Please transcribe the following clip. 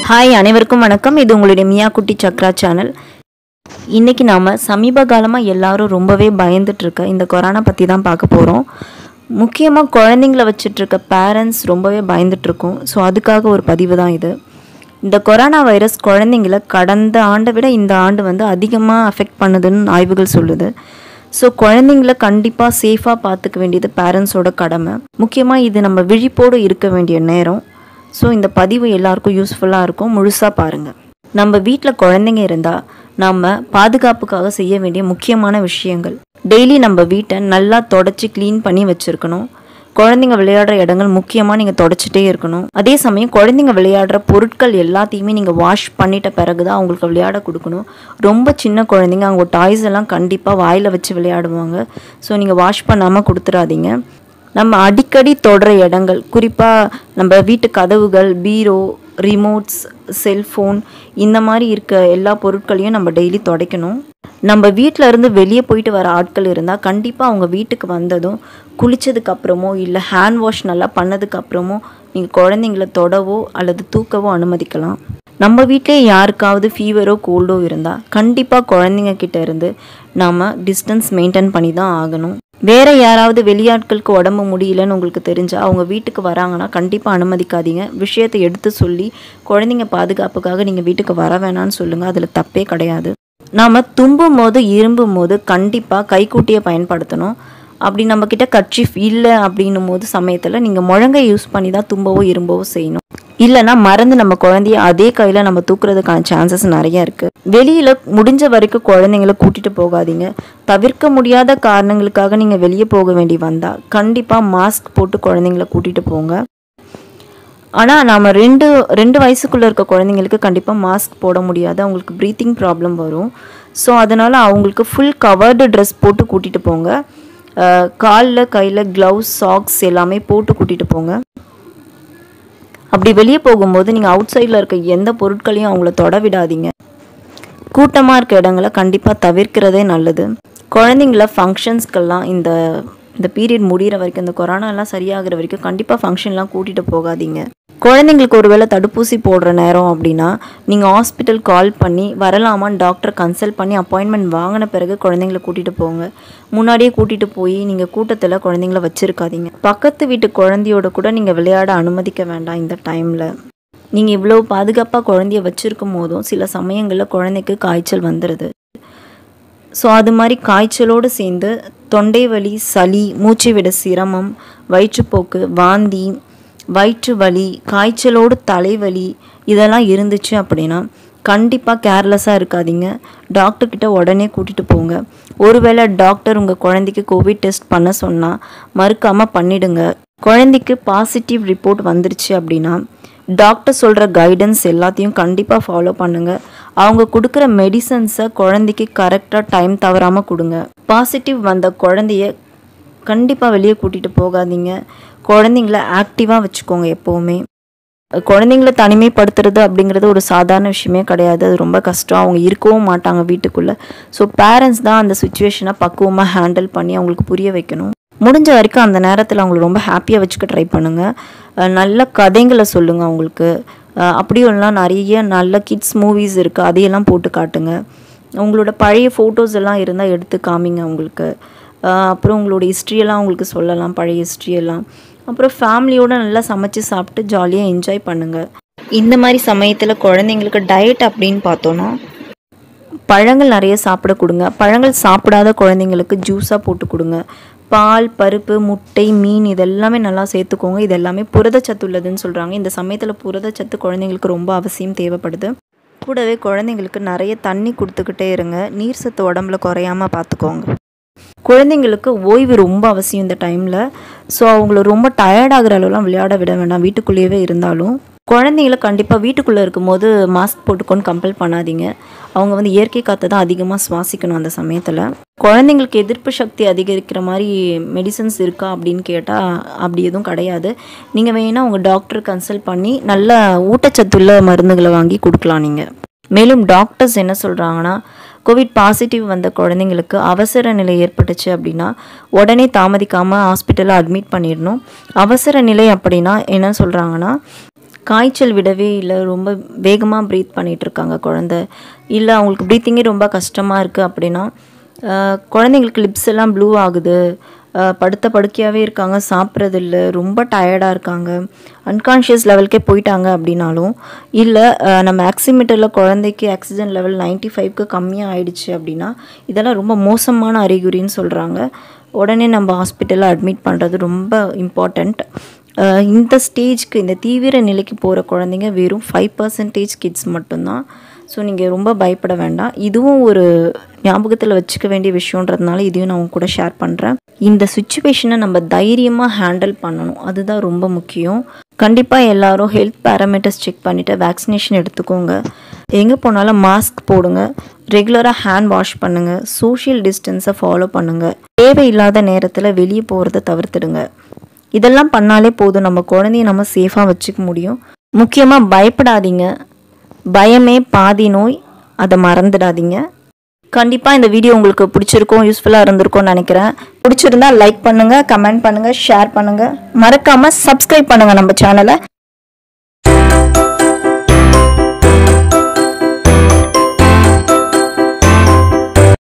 hi அனைவருக்கும் வணக்கம் இது உங்களுடைய மியா குட்டி சக்ரா சேனல் இன்றைக்கி நாம் சமீப காலமாக எல்லாரும் ரொம்பவே பயந்துட்டு இருக்க இந்த கொரோனா பற்றி தான் பார்க்க போகிறோம் முக்கியமாக குழந்தைங்கள வச்சிட்ருக்க பேரண்ட்ஸ் ரொம்பவே பயந்துட்டு இருக்கோம் ஸோ அதுக்காக ஒரு பதிவு தான் இது இந்த கொரோனா வைரஸ் குழந்தைங்கள கடந்த ஆண்டை விட இந்த ஆண்டு வந்து அதிகமாக அஃபெக்ட் பண்ணுதுன்னு ஆய்வுகள் சொல்லுது ஸோ குழந்தைங்கள கண்டிப்பாக சேஃபாக பார்த்துக்க வேண்டியது பேரண்ட்ஸோட கடமை முக்கியமாக இது நம்ம விழிப்போடு இருக்க வேண்டிய நேரம் ஸோ இந்த பதிவு எல்லாருக்கும் யூஸ்ஃபுல்லாக இருக்கும் முழுசாக பாருங்கள் நம்ம வீட்டில் குழந்தைங்க இருந்தால் நம்ம பாதுகாப்புக்காக செய்ய வேண்டிய முக்கியமான விஷயங்கள் டெய்லி நம்ம வீட்டை நல்லா தொடச்சி க்ளீன் பண்ணி வச்சுருக்கணும் குழந்தைங்க விளையாடுற இடங்கள் முக்கியமாக நீங்கள் தொடச்சிட்டே இருக்கணும் அதே சமயம் குழந்தைங்க விளையாடுற பொருட்கள் எல்லாத்தையுமே நீங்கள் வாஷ் பண்ணிட்ட பிறகு தான் அவங்களுக்கு விளையாட கொடுக்கணும் ரொம்ப சின்ன குழந்தைங்க அவங்க டாய்ஸ் எல்லாம் கண்டிப்பாக வாயில் வச்சு விளையாடுவாங்க ஸோ நீங்கள் வாஷ் பண்ணாமல் கொடுத்துறாதீங்க நம்ம அடிக்கடி தொடுற இடங்கள் குறிப்பாக நம்ம வீட்டு கதவுகள் பீரோ ரிமோட்ஸ் செல்ஃபோன் இந்த மாதிரி இருக்க எல்லா பொருட்களையும் நம்ம டெய்லி துடைக்கணும் நம்ம வீட்டில் இருந்து வெளியே போயிட்டு வர ஆட்கள் இருந்தால் கண்டிப்பாக அவங்க வீட்டுக்கு வந்ததும் குளிச்சதுக்கு அப்புறமோ இல்லை ஹேண்ட் வாஷ் நல்லா பண்ணதுக்கு அப்புறமோ நீங்கள் குழந்தைங்கள தொடவோ அல்லது தூக்கவோ அனுமதிக்கலாம் நம்ம வீட்டிலே யாருக்காவது ஃபீவரோ கோல்டோ இருந்தால் கண்டிப்பாக குழந்தைங்க கிட்ட இருந்து நாம் டிஸ்டன்ஸ் மெயின்டைன் பண்ணி தான் ஆகணும் வேற யாராவது வெளியாட்களுக்கு உடம்பு முடியலன்னு உங்களுக்கு தெரிஞ்சால் அவங்க வீட்டுக்கு வராங்கன்னா கண்டிப்பாக அனுமதிக்காதீங்க விஷயத்தை எடுத்து சொல்லி குழந்தைங்க பாதுகாப்புக்காக நீங்கள் வீட்டுக்கு வர வேணாம்னு சொல்லுங்கள் அதில் தப்பே கிடையாது நாம் தும்பும் போது இரும்பும் போது கண்டிப்பாக கைக்கூட்டியை பயன்படுத்தணும் அப்படி நம்மக்கிட்ட கட்சிஃப் இல்லை அப்படின்னும் போது சமயத்தில் நீங்கள் முழங்கை யூஸ் பண்ணி தான் தும்பவோ இரும்பவோ செய்யணும் இல்லைன்னா மறந்து நம்ம குழந்தைய அதே கையில் நம்ம தூக்குறதுக்கான சான்சஸ் நிறைய இருக்குது வெளியில் முடிஞ்ச வரைக்கும் குழந்தைங்கள கூட்டிகிட்டு போகாதீங்க தவிர்க்க முடியாத காரணங்களுக்காக நீங்கள் வெளியே போக வேண்டி வந்தால் கண்டிப்பாக மாஸ்க் போட்டு குழந்தைங்கள கூட்டிகிட்டு போங்க ஆனால் நாம் ரெண்டு ரெண்டு வயசுக்குள்ளே இருக்க குழந்தைங்களுக்கு கண்டிப்பாக மாஸ்க் போட முடியாது அவங்களுக்கு ப்ரீத்திங் ப்ராப்ளம் வரும் ஸோ அதனால் அவங்களுக்கு ஃபுல் கவர்டு ட்ரெஸ் போட்டு கூட்டிகிட்டு போங்க காலில் கையில் க்ளவுஸ் சாக்ஸ் எல்லாமே போட்டு கூட்டிகிட்டு போங்க அப்படி வெளியே போகும்போது நீங்கள் அவுட் சைடில் இருக்க எந்த பொருட்களையும் அவங்கள தொட விடாதீங்க கூட்டமாக இருக்க இடங்களை கண்டிப்பாக தவிர்க்கிறதே நல்லது குழந்தைங்கள ஃபங்க்ஷன்ஸ்க்கெல்லாம் இந்த இந்த பீரியட் முடிகிற வரைக்கும் இந்த கொரோனாலாம் சரியாகிற வரைக்கும் கண்டிப்பாக ஃபங்க்ஷன்லாம் கூட்டிகிட்டு போகாதீங்க குழந்தைங்களுக்கு ஒருவேளை தடுப்பூசி போடுற நேரம் அப்படின்னா நீங்கள் ஹாஸ்பிட்டல் கால் பண்ணி வரலாமான்னு டாக்டர் கன்சல்ட் பண்ணி அப்பாயின்மெண்ட் வாங்கின பிறகு குழந்தைங்கள கூட்டிகிட்டு போங்க முன்னாடியே கூட்டிகிட்டு போய் நீங்கள் கூட்டத்தில் குழந்தைங்கள வச்சுருக்காதீங்க பக்கத்து வீட்டு குழந்தையோட கூட நீங்கள் விளையாட அனுமதிக்க வேண்டாம் இந்த டைமில் நீங்கள் இவ்வளோ பாதுகாப்பாக குழந்தைய வச்சுருக்கும் போதும் சில சமயங்களில் குழந்தைக்கு காய்ச்சல் வந்துடுது ஸோ அது மாதிரி காய்ச்சலோடு சேர்ந்து தொண்டை வலி சளி மூச்சு விட சிரமம் வயிற்றுப்போக்கு வாந்தி வயிற்று வலி காய்ச்சலோடு தலைவலி இதெல்லாம் இருந்துச்சு அப்படின்னா கண்டிப்பாக கேர்லெஸ்ஸாக இருக்காதீங்க டாக்டர்கிட்ட உடனே கூட்டிகிட்டு போங்க ஒருவேளை டாக்டர் உங்கள் குழந்தைக்கு கோவிட் டெஸ்ட் பண்ண சொன்னால் மறுக்காமல் பண்ணிடுங்க குழந்தைக்கு பாசிட்டிவ் ரிப்போர்ட் வந்துருச்சு அப்படின்னா டாக்டர் சொல்கிற கைடன்ஸ் எல்லாத்தையும் கண்டிப்பாக ஃபாலோ பண்ணுங்கள் அவங்க கொடுக்குற மெடிசன்ஸை குழந்தைக்கு கரெக்டாக டைம் தவறாமல் கொடுங்க பாசிட்டிவ் வந்த குழந்தைய கண்டிப்பாக வெளியே கூட்டிகிட்டு போகாதீங்க குழந்தைங்கள ஆக்டிவாக வச்சுக்கோங்க எப்போவுமே குழந்தைங்கள தனிமைப்படுத்துறது அப்படிங்கிறது ஒரு சாதாரண விஷயமே கிடையாது அது ரொம்ப கஷ்டம் அவங்க இருக்கவும் மாட்டாங்க வீட்டுக்குள்ளே ஸோ பேரண்ட்ஸ் தான் அந்த சுச்சுவேஷனை பக்குவமாக ஹேண்டில் பண்ணி அவங்களுக்கு புரிய வைக்கணும் முடிஞ்ச வரைக்கும் அந்த நேரத்தில் அவங்களை ரொம்ப ஹாப்பியாக வச்சுக்க ட்ரை பண்ணுங்கள் நல்ல கதைங்களை சொல்லுங்கள் அவங்களுக்கு அப்படியும் இல்லை நிறைய நல்ல கிட்ஸ் மூவிஸ் இருக்குது அதையெல்லாம் போட்டு காட்டுங்க உங்களோட பழைய ஃபோட்டோஸ் எல்லாம் இருந்தால் எடுத்து காமிங்க அவங்களுக்கு அப்புறம் உங்களோட ஹிஸ்ட்ரியெல்லாம் உங்களுக்கு சொல்லலாம் பழைய ஹிஸ்ட்ரியெல்லாம் அப்புறம் ஃபேமிலியோடு நல்லா சமைச்சு சாப்பிட்டு ஜாலியாக என்ஜாய் பண்ணுங்கள் இந்த மாதிரி சமயத்தில் குழந்தைங்களுக்கு டயட் அப்படின்னு பார்த்தோன்னா பழங்கள் நிறைய சாப்பிட கொடுங்க பழங்கள் சாப்பிடாத குழந்தைங்களுக்கு ஜூஸாக போட்டு கொடுங்க பால் பருப்பு முட்டை மீன் இதெல்லாமே நல்லா சேர்த்துக்கோங்க இது எல்லாமே புரதச்சத்து உள்ளதுன்னு சொல்கிறாங்க இந்த சமயத்தில் புரதச்சத்து குழந்தைங்களுக்கு ரொம்ப அவசியம் தேவைப்படுது கூடவே குழந்தைங்களுக்கு நிறைய தண்ணி கொடுத்துக்கிட்டே இருங்க நீர் சத்து உடம்புல குறையாமல் பார்த்துக்கோங்க குழந்தைங்களுக்கு ஓய்வு ரொம்ப அவசியம் இந்த டைமில் ஸோ அவங்கள ரொம்ப டயர்டாகிற அளவுலாம் விளையாட விட வேண்டாம் வீட்டுக்குள்ளேயே இருந்தாலும் குழந்தைங்கள கண்டிப்பாக வீட்டுக்குள்ளே இருக்கும்போது மாஸ்க் போட்டுக்கொண்டு கம்பல் பண்ணாதீங்க அவங்க வந்து இயற்கை காற்றை தான் அதிகமாக சுவாசிக்கணும் அந்த சமயத்தில் குழந்தைங்களுக்கு எதிர்ப்பு சக்தி அதிகரிக்கிற மாதிரி மெடிசன்ஸ் இருக்கா அப்படின்னு கேட்டால் அப்படி எதுவும் கிடையாது நீங்கள் வேணால் உங்கள் டாக்டர் கன்சல்ட் பண்ணி நல்ல ஊட்டச்சத்துள்ள மருந்துகளை வாங்கி கொடுக்கலாம் நீங்கள் மேலும் டாக்டர்ஸ் என்ன சொல்கிறாங்கன்னா கோவிட் பாசிட்டிவ் வந்த குழந்தைங்களுக்கு அவசர நிலை ஏற்பட்டுச்சு அப்படின்னா உடனே தாமதிக்காமல் ஹாஸ்பிட்டலில் அட்மிட் பண்ணிடணும் அவசர நிலை அப்படின்னா என்ன சொல்கிறாங்கன்னா காய்ச்சல் விடவே இல்லை ரொம்ப வேகமாக ப்ரீத் பண்ணிகிட்டு இருக்காங்க குழந்த இல்லை அவங்களுக்கு ப்ரீத்திங்கே ரொம்ப கஷ்டமாக இருக்குது அப்படின்னா ஆஹ் குழந்தைங்களுக்கு லிப்ஸ் எல்லாம் ப்ளூ ஆகுது ஆஹ் படுத்த படுக்கையாகவே இருக்காங்க சாப்பிட்றது இல்லை ரொம்ப டயர்டாக இருக்காங்க அன்கான்ஷியஸ் லெவலுக்கே போயிட்டாங்க அப்படின்னாலும் இல்லை நம்ம ஆக்சிமீட்டரில் குழந்தைக்கு ஆக்சிஜன் லெவல் 95 ஃபைவ்க்கு கம்மியாக ஆயிடுச்சு அப்படின்னா இதெல்லாம் ரொம்ப மோசமான அறிகுறின்னு சொல்கிறாங்க உடனே நம்ம ஹாஸ்பிட்டலில் அட்மிட் பண்ணுறது ரொம்ப இம்பார்ட்டண்ட் இந்த ஸ்டேஜ்க்கு இந்த தீவிர நிலைக்கு போகிற குழந்தைங்க வெறும் ஃபைவ் பர்சன்டேஜ் கிட்ஸ் மட்டும்தான் ஸோ நீங்கள் ரொம்ப பயப்பட வேண்டாம் இதுவும் ஒரு ஞாபகத்தில் வச்சுக்க வேண்டிய விஷயன்றதுனால இதையும் நான் உங்க கூட ஷேர் பண்ணுறேன் இந்த சுச்சுவேஷனை நம்ம தைரியமாக ஹேண்டில் பண்ணணும் அதுதான் ரொம்ப முக்கியம் கண்டிப்பாக எல்லாரும் ஹெல்த் பேராமீட்டர்ஸ் செக் பண்ணிவிட்டு வேக்சினேஷன் எடுத்துக்கோங்க எங்கே போனாலும் மாஸ்க் போடுங்க ரெகுலராக ஹேண்ட் வாஷ் பண்ணுங்கள் சோஷியல் டிஸ்டன்ஸை ஃபாலோ பண்ணுங்கள் தேவையில்லாத நேரத்தில் வெளியே போகிறத தவிர்த்துடுங்க இதெல்லாம் பண்ணாலே போதும் நம்ம குழந்தைய நம்ம சேஃபாக வச்சுக்க முடியும் முக்கியமாக பயப்படாதீங்க பயமே பாதி நோய் அதை மறந்துடாதீங்க கண்டிப்பாக இந்த வீடியோ உங்களுக்கு பிடிச்சிருக்கும் யூஸ்ஃபுல்லாக இருந்திருக்கும்னு நினைக்கிறேன் பிடிச்சிருந்தா லைக் பண்ணுங்கள் கமெண்ட் பண்ணுங்கள் ஷேர் பண்ணுங்கள் மறக்காமல் சப்ஸ்கிரைப் பண்ணுங்கள் நம்ம சேனலை